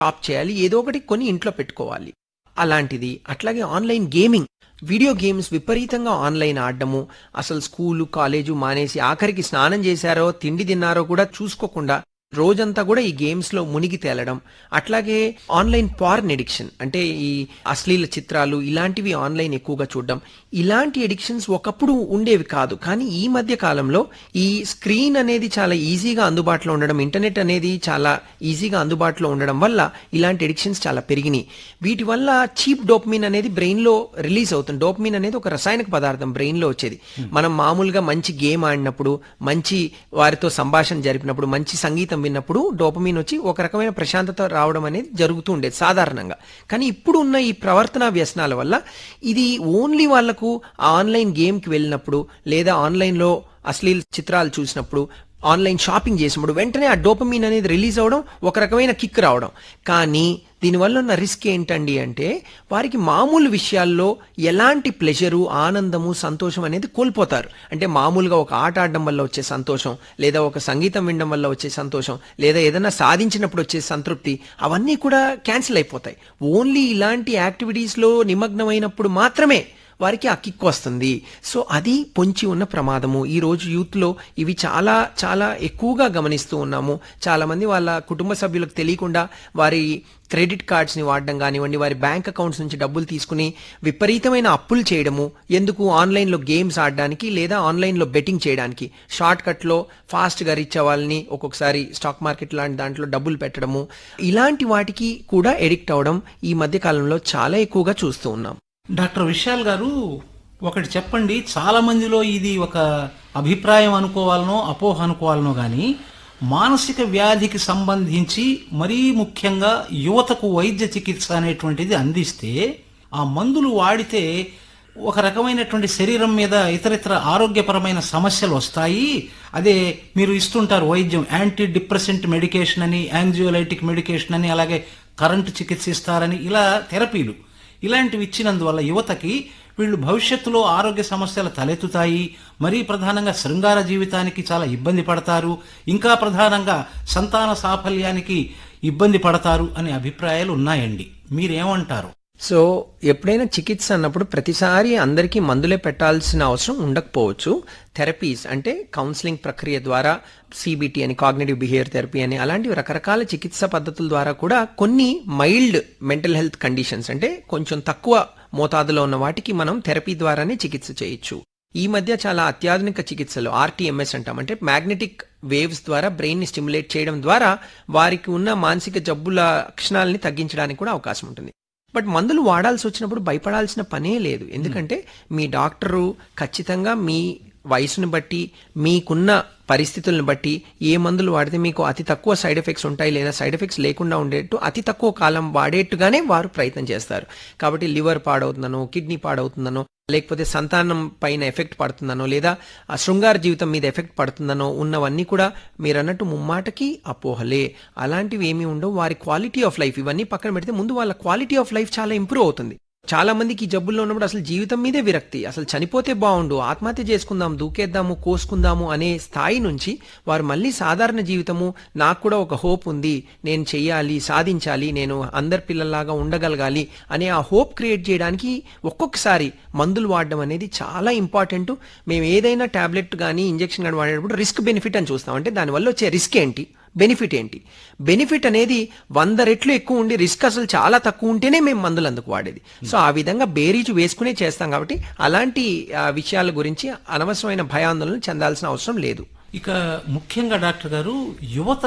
stop చేయాలి ఏదో ఒకటి కొని ఇంట్లో పెట్టుకోవాలి అలాంటిది అట్లాగే ఆన్లైన్ గేమింగ్ వీడియో గేమ్స్ విపరీతంగా ఆన్లైన్ ఆడడము అసలు స్కూలు కాలేజు మానేసి ఆఖరికి స్నానం చేశారో తిండి తిన్నారో కూడా చూసుకోకుండా రోజంతా కూడా ఈ గేమ్స్ లో మునిగి తేలడం అట్లాగే ఆన్లైన్ పార్న్ ఎడిక్షన్ అంటే ఈ అశ్లీల చిత్రాలు ఇలాంటివి ఆన్లైన్ ఎక్కువగా చూడడం ఇలాంటి ఎడిక్షన్స్ ఒకప్పుడు ఉండేవి కాదు కానీ ఈ మధ్య కాలంలో ఈ స్క్రీన్ అనేది చాలా ఈజీగా అందుబాటులో ఉండడం ఇంటర్నెట్ అనేది చాలా ఈజీగా అందుబాటులో ఉండడం వల్ల ఇలాంటి ఎడిక్షన్స్ చాలా పెరిగినాయి వీటి వల్ల చీప్ డోపమిన్ అనేది బ్రెయిన్ లో రిలీజ్ అవుతుంది డోపమిన్ అనేది ఒక రసాయనిక పదార్థం బ్రెయిన్ లో వచ్చేది మనం మామూలుగా మంచి గేమ్ ఆడినప్పుడు మంచి వారితో సంభాషణ జరిపినప్పుడు మంచి సంగీతం విన్నప్పుడు డోపమిన్ వచ్చి ఒక రకమైన ప్రశాంతత రావడం అనేది జరుగుతూ ఉండేది సాధారణంగా కానీ ఇప్పుడు ఉన్న ఈ ప్రవర్తన వ్యసనాల వల్ల ఇది ఓన్లీ వాళ్లకు ఆన్లైన్ గేమ్కి వెళ్ళినప్పుడు లేదా ఆన్లైన్లో అశ్లీల చిత్రాలు చూసినప్పుడు ఆన్లైన్ షాపింగ్ చేసినప్పుడు వెంటనే ఆ డోపమీన్ అనేది రిలీజ్ అవడం ఒక రకమైన కిక్ రావడం కానీ దీనివల్ల ఉన్న రిస్క్ ఏంటండి అంటే వారికి మామూలు విషయాల్లో ఎలాంటి ప్లెజరు ఆనందము సంతోషం అనేది కోల్పోతారు అంటే మామూలుగా ఒక ఆట ఆడడం వల్ల వచ్చే సంతోషం లేదా ఒక సంగీతం వినడం వల్ల వచ్చే సంతోషం లేదా ఏదైనా సాధించినప్పుడు వచ్చే సంతృప్తి అవన్నీ కూడా క్యాన్సిల్ అయిపోతాయి ఓన్లీ ఇలాంటి యాక్టివిటీస్లో నిమగ్నమైనప్పుడు మాత్రమే వారికి ఆ కిక్ వస్తుంది సో అది పొంచి ఉన్న ప్రమాదము ఈ రోజు యూత్ లో ఇవి చాలా చాలా ఎక్కువగా గమనిస్తూ ఉన్నాము చాలా మంది వాళ్ళ కుటుంబ సభ్యులకు తెలియకుండా వారి క్రెడిట్ కార్డ్స్ ని వాడడం కానివ్వండి వారి బ్యాంక్ అకౌంట్స్ నుంచి డబ్బులు తీసుకుని విపరీతమైన అప్పులు చేయడము ఎందుకు ఆన్లైన్ లో గేమ్స్ ఆడడానికి లేదా ఆన్లైన్ లో బెట్టింగ్ చేయడానికి షార్ట్ కట్ లో ఫాస్ట్ గా రీచ్ అవ్వాలని ఒక్కొక్కసారి స్టాక్ మార్కెట్ లాంటి దాంట్లో డబ్బులు పెట్టడము ఇలాంటి వాటికి కూడా ఎడిక్ట్ అవడం ఈ మధ్య కాలంలో చాలా ఎక్కువగా చూస్తూ ఉన్నాం డాక్టర్ విశాల్ గారు ఒకటి చెప్పండి చాలా మందిలో ఇది ఒక అభిప్రాయం అనుకోవాలనో అపోహ అనుకోవాలనో గాని మానసిక వ్యాధికి సంబంధించి మరీ ముఖ్యంగా యువతకు వైద్య చికిత్స అనేటువంటిది అందిస్తే ఆ మందులు వాడితే ఒక రకమైనటువంటి శరీరం మీద ఇతరితర ఆరోగ్యపరమైన సమస్యలు వస్తాయి అదే మీరు ఇస్తుంటారు వైద్యం యాంటీ డిప్రెసెంట్ మెడికేషన్ అని యాంగ్జియోలైటిక్ మెడికేషన్ అని అలాగే కరెంటు చికిత్స ఇస్తారని ఇలా థెరపీలు ఇలాంటివి ఇచ్చినందువల్ల యువతకి వీళ్ళు భవిష్యత్తులో ఆరోగ్య సమస్యలు తలెత్తుతాయి మరీ ప్రధానంగా శృంగార జీవితానికి చాలా ఇబ్బంది పడతారు ఇంకా ప్రధానంగా సంతాన సాఫల్యానికి ఇబ్బంది పడతారు అనే అభిప్రాయాలు ఉన్నాయండి మీరేమంటారు సో ఎప్పుడైనా చికిత్స అన్నప్పుడు ప్రతిసారి అందరికీ మందులే పెట్టాల్సిన అవసరం ఉండకపోవచ్చు థెరపీస్ అంటే కౌన్సిలింగ్ ప్రక్రియ ద్వారా సిబిటి అని కాగ్నేటివ్ బిహేవియర్ థెరపీ అని అలాంటివి రకరకాల చికిత్స పద్ధతుల ద్వారా కూడా కొన్ని మైల్డ్ మెంటల్ హెల్త్ కండిషన్స్ అంటే కొంచెం తక్కువ మోతాదులో ఉన్న వాటికి మనం థెరపీ ద్వారానే చికిత్స చేయొచ్చు ఈ మధ్య చాలా అత్యాధునిక చికిత్సలు ఆర్టీఎంఎస్ అంటాం అంటే మ్యాగ్నెటిక్ వేవ్స్ ద్వారా బ్రెయిన్ ని స్టిమ్యులేట్ చేయడం ద్వారా వారికి ఉన్న మానసిక జబ్బుల లక్షణాలని తగ్గించడానికి కూడా అవకాశం ఉంటుంది బట్ మందులు వాడాల్సి వచ్చినప్పుడు భయపడాల్సిన పనే లేదు ఎందుకంటే మీ డాక్టరు ఖచ్చితంగా మీ వయసుని బట్టి మీకున్న పరిస్థితులను బట్టి ఏ మందులు వాడితే మీకు అతి తక్కువ సైడ్ ఎఫెక్ట్స్ ఉంటాయి లేదా సైడ్ ఎఫెక్ట్స్ లేకుండా ఉండేట్టు అతి తక్కువ కాలం వాడేట్టుగానే వారు ప్రయత్నం చేస్తారు కాబట్టి లివర్ పాడవుతుందనో కిడ్నీ పాడవుతుందనో లేకపోతే సంతానం పైన ఎఫెక్ట్ పడుతుందనో లేదా ఆ శృంగార జీవితం మీద ఎఫెక్ట్ పడుతుందనో ఉన్నవన్నీ కూడా మీరు అన్నట్టు ముమ్మాటకి అపోహలే అలాంటివి ఏమీ ఉండవు వారి క్వాలిటీ ఆఫ్ లైఫ్ ఇవన్నీ పక్కన పెడితే ముందు వాళ్ళ క్వాలిటీ ఆఫ్ లైఫ్ చాలా ఇంప్రూవ్ అవుతుంది చాలా మందికి ఈ జబ్బుల్లో ఉన్నప్పుడు అసలు జీవితం మీదే విరక్తి అసలు చనిపోతే బాగుండు ఆత్మహత్య చేసుకుందాం దూకేద్దాము కోసుకుందాము అనే స్థాయి నుంచి వారు మళ్ళీ సాధారణ జీవితము నాకు కూడా ఒక హోప్ ఉంది నేను చెయ్యాలి సాధించాలి నేను అందరి పిల్లల్లాగా ఉండగలగాలి అనే ఆ హోప్ క్రియేట్ చేయడానికి ఒక్కొక్కసారి మందులు వాడడం అనేది చాలా ఇంపార్టెంట్ మేము ఏదైనా టాబ్లెట్ కానీ ఇంజెక్షన్ కానీ వాడేటప్పుడు రిస్క్ బెనిఫిట్ అని చూస్తాం అంటే దానివల్ల వచ్చే రిస్క్ ఏంటి బెనిఫిట్ ఏంటి బెనిఫిట్ అనేది వంద రెట్లు ఎక్కువ ఉండి రిస్క్ అసలు చాలా తక్కువ ఉంటేనే మేము మందులు అందుకు వాడేది సో ఆ విధంగా బేరీజు వేసుకునే చేస్తాం కాబట్టి అలాంటి ఆ, విషయాల గురించి అనవసరమైన భయాందోళన చెందాల్సిన అవసరం లేదు ఇక ముఖ్యంగా డాక్టర్ గారు యువత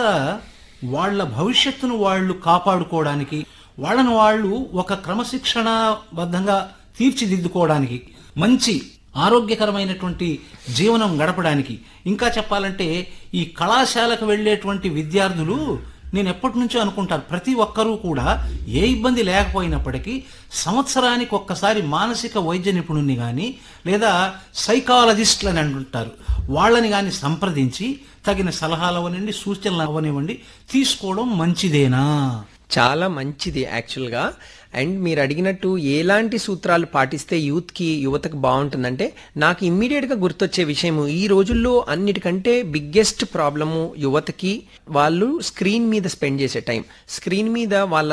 వాళ్ళ భవిష్యత్తును వాళ్ళు కాపాడుకోవడానికి వాళ్ళను వాళ్ళు ఒక క్రమశిక్షణబద్ధంగా తీర్చిదిద్దుకోవడానికి మంచి ఆరోగ్యకరమైనటువంటి జీవనం గడపడానికి ఇంకా చెప్పాలంటే ఈ కళాశాలకు వెళ్ళేటువంటి విద్యార్థులు నేను ఎప్పటి నుంచో అనుకుంటాను ప్రతి ఒక్కరూ కూడా ఏ ఇబ్బంది లేకపోయినప్పటికీ సంవత్సరానికి ఒక్కసారి మానసిక వైద్య నిపుణుని కానీ లేదా సైకాలజిస్టులు అని అంటుంటారు వాళ్ళని కానీ సంప్రదించి తగిన సలహాలు అవనివ్వండి సూచనలు అవనివ్వండి తీసుకోవడం మంచిదేనా చాలా మంచిది యాక్చువల్గా అండ్ మీరు అడిగినట్టు ఎలాంటి సూత్రాలు పాటిస్తే యూత్కి యువతకు బాగుంటుందంటే నాకు ఇమ్మీడియట్గా గుర్తొచ్చే విషయం ఈ రోజుల్లో అన్నిటికంటే బిగ్గెస్ట్ ప్రాబ్లము యువతకి వాళ్ళు స్క్రీన్ మీద స్పెండ్ చేసే టైం స్క్రీన్ మీద వాళ్ళ